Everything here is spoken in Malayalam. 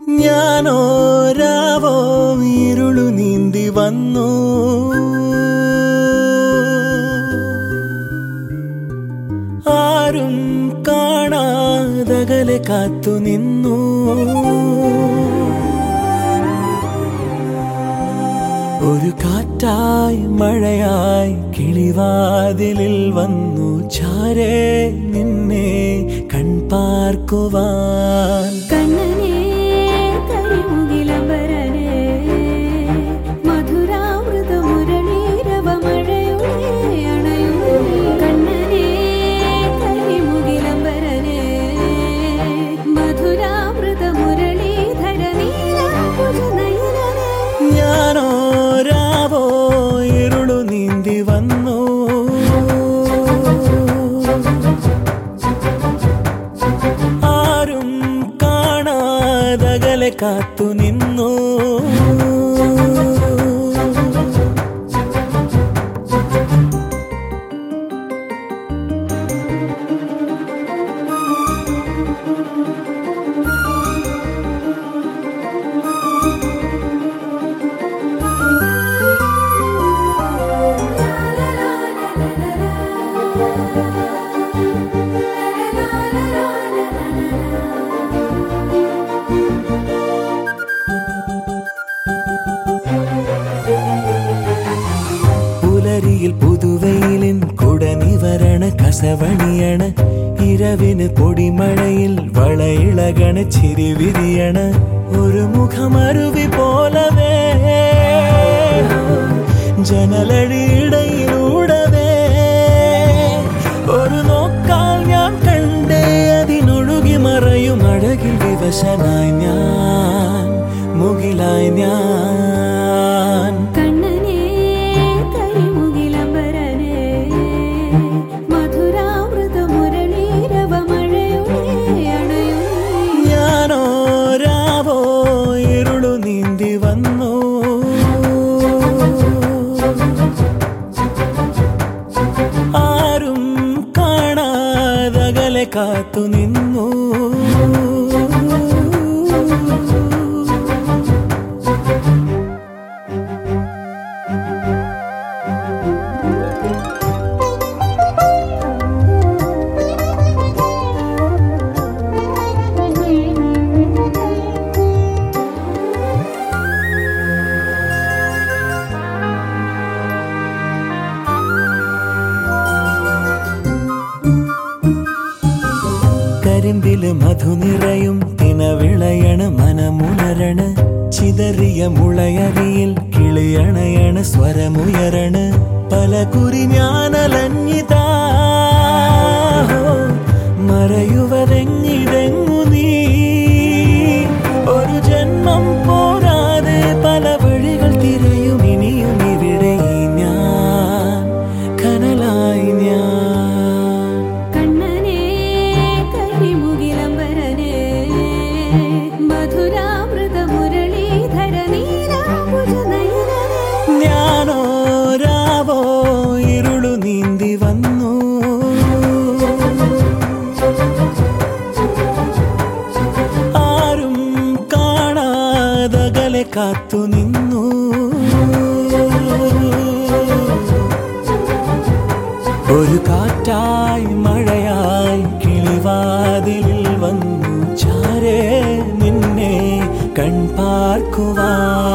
ഞാനോ രാവോ ഇരുളു നീന്തി വന്നു ആരും കാണാതകലെ കാത്തു നിന്നു ഒരു കാറ്റായി മഴയായി കിളിവാതിലിൽ വന്നു ചാരേ നിന്നെ കൺപാർക്കുവാൻ കണ്ണനേ കരിമുകിലംബരനേ മധുരാമൃത മുരളീരവ മഴയുടെ അണയുന്നേ കണ്ണനേ കരിമുകിലംബരനേ മധുരാമൃത മുരളീധര നീരാംബുജനയനനേ ഞാനോ രാവോ ഇരുളു നീന്തി വന്നു ആരും കാണാതകലെ കാത്തു നിന്നു പുലരിയിൽ പുതുവെയിലിൻ കുടനിവരണ കസവണിയണ് ഇരവിന് പൊടിമഴയിൽ വളയിളകണ ചിരിവിരിയണ ഒരു മുഖമരുവി പോലവേ ജനലഴിയിടയിലൂടവേ ഒരു നോക്കാൽ ഞാൻ കണ്ടേ അതിനൊഴുകി മറയും അഴകിൽ വിവശനായി ഞാൻ മുകിലായി ഞാൻ കണ്ണനേ കരിമുകിലംബരനേ മധുരാമൃത മുരളീരവ മഴയുടെ അണയുന്നേ ഞാനോ രാവോ ഇരുളു നീന്തി വന്നു ആരും കാണാതകലെ കാത്തു നിന്നു കരിമ്പില് മധു നിറയും തിനവിളയണ് മനമുണരണ ചിതറിയ മുളയരിയിൽ കിളിയണയണ് സ്വരമുയരണ് പല കുറി ഞാനലഞ്ഞിതാ മറയുവതെങ്ങിതെങ്ങു നീ ഒരു ജന്മം പോരാതെ പല വഴികൾ തിരയും ഇനിയും ഇവിടെ ഞാൻ കനലായി ഞാൻ കണ്ണനേ കരിമുകിലംബരനേ മധുരാമൃത മുരളീധര നീരാംബുജനയനനേ ഞാനോ രാവോ ഇരുളു നീന്തി വന്നു ആരും കാണാതകലെ കാത്തു നിന്നു ഒരു കാറ്റായി മഴയായി കിളിവാതിലിൽ വന്നു ചാരേ നിന്നെ കൺപാർക്കുവാൻ